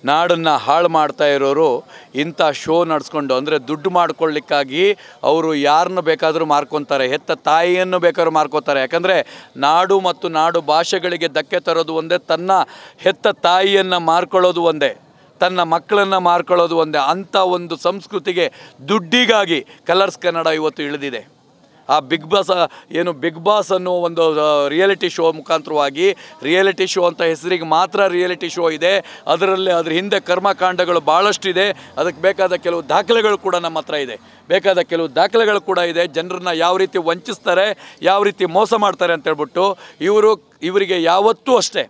ನಾಡನ್ನು ಹಾಳು ಮಾಡ್ತಾ ಇರೋರು ಇಂಥ ಶೋ ನಡೆಸ್ಕೊಂಡು ಅಂದರೆ ದುಡ್ಡು ಮಾಡ್ಕೊಳ್ಳಿಕ್ಕಾಗಿ ಅವರು ಯಾರನ್ನು ಬೇಕಾದರೂ ಮಾರ್ಕೊತಾರೆ ಹೆತ್ತ ತಾಯಿಯನ್ನು ಬೇಕಾದ್ರೂ ಮಾರ್ಕೋತಾರೆ ಯಾಕಂದರೆ ನಾಡು ಮತ್ತು ನಾಡು ಭಾಷೆಗಳಿಗೆ ಧಕ್ಕೆ ತರೋದು ಒಂದೇ ತನ್ನ ಹೆತ್ತ ತಾಯಿಯನ್ನು ಮಾರ್ಕೊಳ್ಳೋದು ಒಂದೇ ತನ್ನ ಮಕ್ಕಳನ್ನು ಮಾರ್ಕೊಳ್ಳೋದು ಒಂದೇ ಅಂಥ ಒಂದು ಸಂಸ್ಕೃತಿಗೆ ದುಡ್ಡಿಗಾಗಿ ಕಲರ್ಸ್ ಕನ್ನಡ ಇವತ್ತು ಇಳಿದಿದೆ ಆ ಬಿಗ್ ಬಾಸ್ ಏನು ಬಿಗ್ ಬಾಸ್ ಅನ್ನೋ ಒಂದು ರಿಯಾಲಿಟಿ ಶೋ ಮುಖಾಂತರವಾಗಿ ರಿಯಾಲಿಟಿ ಶೋ ಅಂತ ಹೆಸರಿಗೆ ಮಾತ್ರ ರಿಯಾಲಿಟಿ ಶೋ ಇದೆ ಅದರಲ್ಲಿ ಅದ್ರ ಹಿಂದೆ ಕರ್ಮಕಾಂಡಗಳು ಭಾಳಷ್ಟಿದೆ ಅದಕ್ಕೆ ಬೇಕಾದ ಕೆಲವು ದಾಖಲೆಗಳು ಕೂಡ ನಮ್ಮ ಹತ್ರ ಇದೆ ಬೇಕಾದ ಕೆಲವು ದಾಖಲೆಗಳು ಕೂಡ ಇದೆ ಜನರನ್ನ ಯಾವ ರೀತಿ ವಂಚಿಸ್ತಾರೆ ಯಾವ ರೀತಿ ಮೋಸ ಮಾಡ್ತಾರೆ ಅಂತ ಹೇಳ್ಬಿಟ್ಟು ಇವರು ಇವರಿಗೆ ಯಾವತ್ತೂ ಅಷ್ಟೇ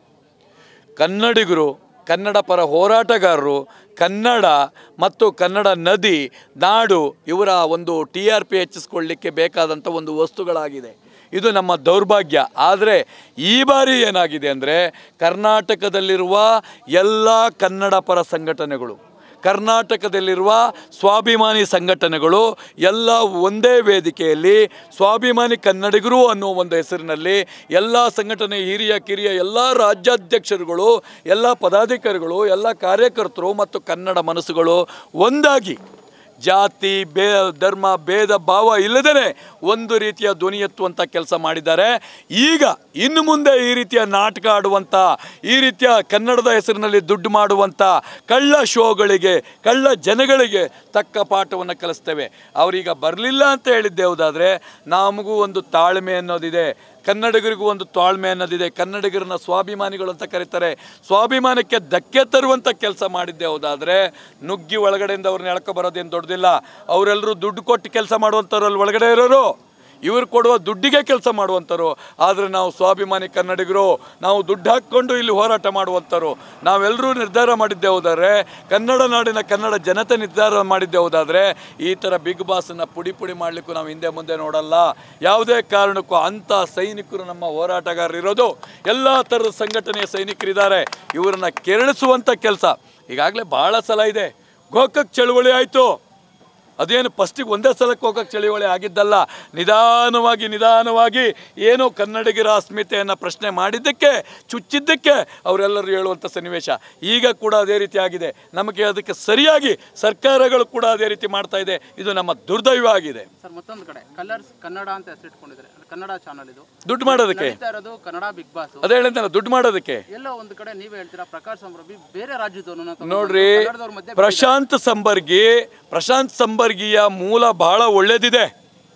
ಕನ್ನಡಿಗರು ಕನ್ನಡ ಪರ ಹೋರಾಟಗಾರರು ಕನ್ನಡ ಮತ್ತು ಕನ್ನಡ ನದಿ ನಾಡು ಇವರ ಒಂದು ಟಿ ಆರ್ ಪಿ ಹೆಚ್ಚಿಸ್ಕೊಳ್ಳಿಕ್ಕೆ ಬೇಕಾದಂಥ ಒಂದು ವಸ್ತುಗಳಾಗಿದೆ ಇದು ನಮ್ಮ ದೌರ್ಭಾಗ್ಯ ಆದರೆ ಈ ಬಾರಿ ಏನಾಗಿದೆ ಅಂದರೆ ಕರ್ನಾಟಕದಲ್ಲಿರುವ ಎಲ್ಲ ಕನ್ನಡ ಪರ ಸಂಘಟನೆಗಳು ಕರ್ನಾಟಕದಲ್ಲಿರುವ ಸ್ವಾಭಿಮಾನಿ ಸಂಘಟನೆಗಳು ಎಲ್ಲ ಒಂದೇ ವೇದಿಕೆಯಲ್ಲಿ ಸ್ವಾಭಿಮಾನಿ ಕನ್ನಡಿಗರು ಅನ್ನೋ ಒಂದು ಹೆಸರಿನಲ್ಲಿ ಎಲ್ಲ ಸಂಘಟನೆ ಹಿರಿಯ ಕಿರಿಯ ಎಲ್ಲ ರಾಜ್ಯಾಧ್ಯಕ್ಷರುಗಳು ಎಲ್ಲ ಪದಾಧಿಕಾರಿಗಳು ಎಲ್ಲ ಕಾರ್ಯಕರ್ತರು ಮತ್ತು ಕನ್ನಡ ಮನಸ್ಸುಗಳು ಒಂದಾಗಿ ಜಾತಿ ಬೇ ಧರ್ಮ ಭೇದ ಭಾವ ಇಲ್ಲದೇ ಒಂದು ರೀತಿಯ ಧ್ವನಿ ಎತ್ತುವಂಥ ಕೆಲಸ ಮಾಡಿದ್ದಾರೆ ಈಗ ಇನ್ನು ಮುಂದೆ ಈ ರೀತಿಯ ನಾಟಕ ಆಡುವಂಥ ಈ ರೀತಿಯ ಕನ್ನಡದ ಹೆಸರಿನಲ್ಲಿ ದುಡ್ಡು ಮಾಡುವಂಥ ಕಳ್ಳ ಶೋಗಳಿಗೆ ಕಳ್ಳ ಜನಗಳಿಗೆ ತಕ್ಕ ಪಾಠವನ್ನು ಕಲಿಸ್ತೇವೆ ಅವರೀಗ ಬರಲಿಲ್ಲ ಅಂತ ಹೇಳಿದ್ದೆ ಹೌದಾದರೆ ನಮಗೂ ಒಂದು ತಾಳ್ಮೆ ಅನ್ನೋದಿದೆ ಕನ್ನಡಿಗರಿಗೂ ಒಂದು ತಾಳ್ಮೆ ಅನ್ನೋದಿದೆ ಕನ್ನಡಿಗರನ್ನ ಸ್ವಾಭಿಮಾನಿಗಳು ಅಂತ ಕರೀತಾರೆ ಸ್ವಾಭಿಮಾನಕ್ಕೆ ಧಕ್ಕೆ ತರುವಂಥ ಕೆಲಸ ಮಾಡಿದ್ದೆ ಹೌದಾದರೆ ನುಗ್ಗಿ ಒಳಗಡೆಯಿಂದ ಅವ್ರನ್ನ ಎಳ್ಕೊ ಬರೋದೇನು ದೊಡ್ಡದಿಲ್ಲ ಅವರೆಲ್ಲರೂ ದುಡ್ಡು ಕೊಟ್ಟು ಕೆಲಸ ಮಾಡುವಂಥವ್ರು ಅಲ್ಲಿ ಒಳಗಡೆ ಇರೋರು ಇವರು ಕೊಡುವ ದುಡ್ಡಿಗೆ ಕೆಲಸ ಮಾಡುವಂಥವ್ರು ಆದರೆ ನಾವು ಸ್ವಾಭಿಮಾನಿ ಕನ್ನಡಿಗರು ನಾವು ದುಡ್ಡು ಹಾಕ್ಕೊಂಡು ಇಲ್ಲಿ ಹೋರಾಟ ಮಾಡುವಂಥವ್ರು ನಾವೆಲ್ಲರೂ ನಿರ್ಧಾರ ಮಾಡಿದ್ದೆ ಹೋದಾದ್ರೆ ಕನ್ನಡ ನಾಡಿನ ಕನ್ನಡ ಜನತೆ ನಿರ್ಧಾರ ಮಾಡಿದ್ದೆ ಹೋದಾದರೆ ಈ ಥರ ಬಿಗ್ ಬಾಸನ್ನು ಪುಡಿ ಪುಡಿ ಮಾಡಲಿಕ್ಕೂ ನಾವು ಹಿಂದೆ ಮುಂದೆ ನೋಡಲ್ಲ ಯಾವುದೇ ಕಾರಣಕ್ಕೂ ಅಂಥ ಸೈನಿಕರು ನಮ್ಮ ಹೋರಾಟಗಾರರು ಇರೋದು ಎಲ್ಲ ಥರದ ಸಂಘಟನೆಯ ಸೈನಿಕರಿದ್ದಾರೆ ಇವರನ್ನು ಕೆರಳಿಸುವಂಥ ಕೆಲಸ ಈಗಾಗಲೇ ಭಾಳ ಸಲ ಇದೆ ಗೋಕಕ್ ಚಳುವಳಿ ಆಯಿತು ಅದೇನು ಫಸ್ಟಿಗೆ ಒಂದೇ ಸಲಕ್ಕೆ ಹೋಗಕ್ಕೆ ಚಳುವಳಿ ಆಗಿದ್ದಲ್ಲ ನಿಧಾನವಾಗಿ ನಿಧಾನವಾಗಿ ಏನೋ ಕನ್ನಡಿಗರ ಅಸ್ಮಿತೆಯನ್ನು ಪ್ರಶ್ನೆ ಮಾಡಿದ್ದಕ್ಕೆ ಚುಚ್ಚಿದ್ದಕ್ಕೆ ಅವರೆಲ್ಲರೂ ಹೇಳುವಂಥ ಸನ್ನಿವೇಶ ಈಗ ಕೂಡ ಅದೇ ರೀತಿ ಆಗಿದೆ ನಮಗೆ ಅದಕ್ಕೆ ಸರಿಯಾಗಿ ಸರ್ಕಾರಗಳು ಕೂಡ ಅದೇ ರೀತಿ ಮಾಡ್ತಾ ಇದೆ ಇದು ನಮ್ಮ ದುರ್ದೈವ ಆಗಿದೆ ಸರ್ ಮತ್ತೊಂದು ಕಡೆ ಕಲರ್ಸ್ ಕನ್ನಡ ಅಂತ ಹೆಸರಿಟ್ಕೊಂಡಿದ್ದಾರೆ ಅದು ಕನ್ನಡ ಚಾನಲ್ ಇದು ದುಡ್ಡು ಮಾಡೋದಕ್ಕೆ ನಡೀತಾ ಇರೋದು ಕನ್ನಡ ಬಿಗ್ ಬಾಸ್ ಅದೇ ಹೇಳಿದ್ನಲ್ಲ ದುಡ್ಡು ಮಾಡೋದಕ್ಕೆ ಎಲ್ಲೋ ಒಂದು ಕಡೆ ನೀವೇ ಹೇಳ್ತೀರಾ ಪ್ರಕಾಶ್ ಸಂಭ್ರಮಿ ಬೇರೆ ರಾಜ್ಯದವರನ್ನ ತಗೊಂಡು ನೋಡ್ರಿ ಕನ್ನಡದವ್ರ ಮಧ್ಯೆ ಪ್ರಶಾಂತ್ ಸಂಬರ್ಗಿ ಪ್ರಶಾಂತ್ ಸಂಬರ್ಗಿಯ ಮೂಲ ಬಹಳ ಒಳ್ಳೆಯದಿದೆ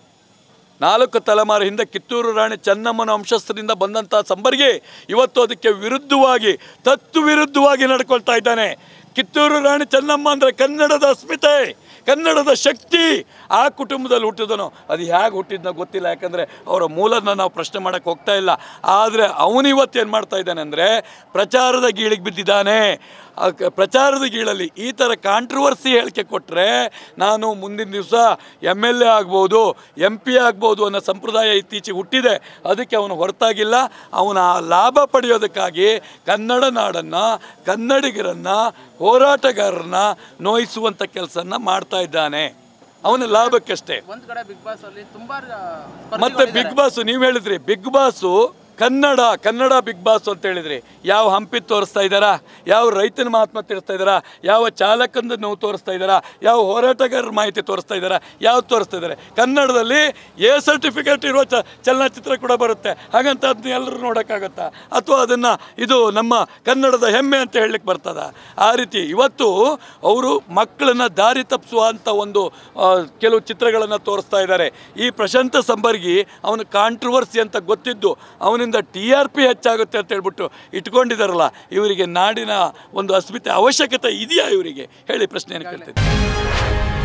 ನಾಲ್ಕು ತಲೆಮಾರು ಹಿಂದೆ ಕಿತ್ತೂರು ರಾಣಿ ಚೆನ್ನಮ್ಮನ ವಂಶಸ್ಥರಿಂದ ಬಂದಂಥ ಸಂಬರ್ಗಿ ಇವತ್ತು ಅದಕ್ಕೆ ವಿರುದ್ಧವಾಗಿ ತತ್ತು ವಿರುದ್ಧವಾಗಿ ನಡ್ಕೊಳ್ತಾ ಇದ್ದಾನೆ ಕಿತ್ತೂರು ರಾಣಿ ಚೆನ್ನಮ್ಮ ಅಂದರೆ ಕನ್ನಡದ ಅಸ್ಮಿತೆ ಕನ್ನಡದ ಶಕ್ತಿ ಆ ಕುಟುಂಬದಲ್ಲಿ ಹುಟ್ಟಿದನು ಅದು ಹೇಗೆ ಹುಟ್ಟಿದ್ನೋ ಗೊತ್ತಿಲ್ಲ ಯಾಕಂದರೆ ಅವರ ಮೂಲನ ನಾವು ಪ್ರಶ್ನೆ ಮಾಡೋಕ್ಕೆ ಹೋಗ್ತಾ ಇಲ್ಲ ಆದರೆ ಅವನು ಇವತ್ತು ಏನು ಮಾಡ್ತಾ ಇದ್ದಾನೆ ಅಂದರೆ ಪ್ರಚಾರದ ಗೀಳಿಗೆ ಬಿದ್ದಿದ್ದಾನೆ ಆ ಕ- ಪ್ರಚಾರದ ಗೀಳಲ್ಲಿ ಈ ಥರ ಕಾಂಟ್ರವರ್ಸಿ ಹೇಳಿಕೆ ಕೊಟ್ಟರೆ ನಾನು ಮುಂದಿನ ದಿವಸ ಎಮ್ ಎಲ್ ಎ ಆಗ್ಬೋದು ಎಂ ಪಿ ಆಗ್ಬೋದು ಅನ್ನೋ ಸಂಪ್ರದಾಯ ಇತ್ತೀಚೆಗೆ ಹುಟ್ಟಿದೆ ಅದಕ್ಕೆ ಅವನು ಹೊರತಾಗಿಲ್ಲ ಅವನ ಆ ಲಾಭ ಪಡೆಯೋದಕ್ಕಾಗಿ ಕನ್ನಡ ನಾಡನ್ನು ಕನ್ನಡಿಗರನ್ನು ಹೋರಾಟಗಾರರನ್ನ ನೋಯಿಸುವಂಥ ಕೆಲಸನ ಮಾಡ್ತಾ ಇದ್ದಾನೆ ಅವನ ಲಾಭಕ್ಕಷ್ಟೇ ಒಂದ್ ಕಡೆ ಬಿಗ್ ಬಾಸ್ ಅಲ್ಲಿ ತುಂಬಾ ಆ, ಮತ್ತೆ ಸ್ಪರ್ಧಿಗಳಿದ್ದಾರೆ. ಬಿಗ್ ಬಾಸ್ ನೀವು ಹೇಳಿದ್ರಿ big boss Kannada Kannada big boss ಅಂತ ಹೇಳಿದ್ರಿ ಯಾವ ಹಂಪಿ ತೋರಿಸ್ತಾ ಇದ್ದಾರಾ ಯಾವ ರೈತನ ಮಹಾತ್ಮ ತಿಳಿಸ್ತಾ ಇದ್ದಾರಾ ಯಾವ ಚಾಲಕಂದು ನೋವು ತೋರಿಸ್ತಾ ಇದ್ದಾರಾ ಯಾವ ಹೋರಾಟಗಾರರ ಮಾಹಿತಿ ತೋರಿಸ್ತಾ ಇದ್ದಾರಾ ಯಾವ್ದು ತೋರಿಸ್ತಾ ಇದ್ದಾರೆ ಕನ್ನಡದಲ್ಲಿ ಎ ಸರ್ಟಿಫಿಕೇಟ್ ಇರುವ ಚ ಚಲನಚಿತ್ರ ಕೂಡ ಬರುತ್ತೆ ಹಾಗಂತ ಅದನ್ನ ಎಲ್ಲರೂ ನೋಡೋಕ್ಕಾಗತ್ತಾ ಅಥವಾ ಅದನ್ನು ಇದು ನಮ್ಮ ಕನ್ನಡದ ಹೆಮ್ಮೆ ಅಂತ ಹೇಳಲಿಕ್ಕೆ ಬರ್ತದ ಆ ರೀತಿ ಇವತ್ತು ಅವರು ಮಕ್ಕಳನ್ನ ದಾರಿ ತಪ್ಪಿಸುವಂಥ ಒಂದು ಆ, ಕೆಲವು ಚಿತ್ರಗಳನ್ನು ತೋರಿಸ್ತಾ ಇದ್ದಾರೆ ಈ ಪ್ರಶಾಂತ ಸಂಬರ್ಗಿ ಅವನು ಕಾಂಟ್ರವರ್ಸಿ ಅಂತ ಗೊತ್ತಿದ್ದು ಅವನಿಂದ ಟಿ ಆರ್ ಪಿ ಹೆಚ್ಚಾಗುತ್ತೆ ಅಂತ ಹೇಳ್ಬಿಟ್ಟು ಇಟ್ಕೊಂಡಿದ್ದಾರಲ್ಲ ಇವರಿಗೆ ನಾಡಿನ ಒಂದು ಅಸ್ಮಿತೆ ಅವಶ್ಯಕತೆ ಇದೆಯಾ ಇವರಿಗೆ ಹೇಳಿ ಪ್ರಶ್ನೆಯನ್ನು ಕೇಳ್ತಿದ್ದೆ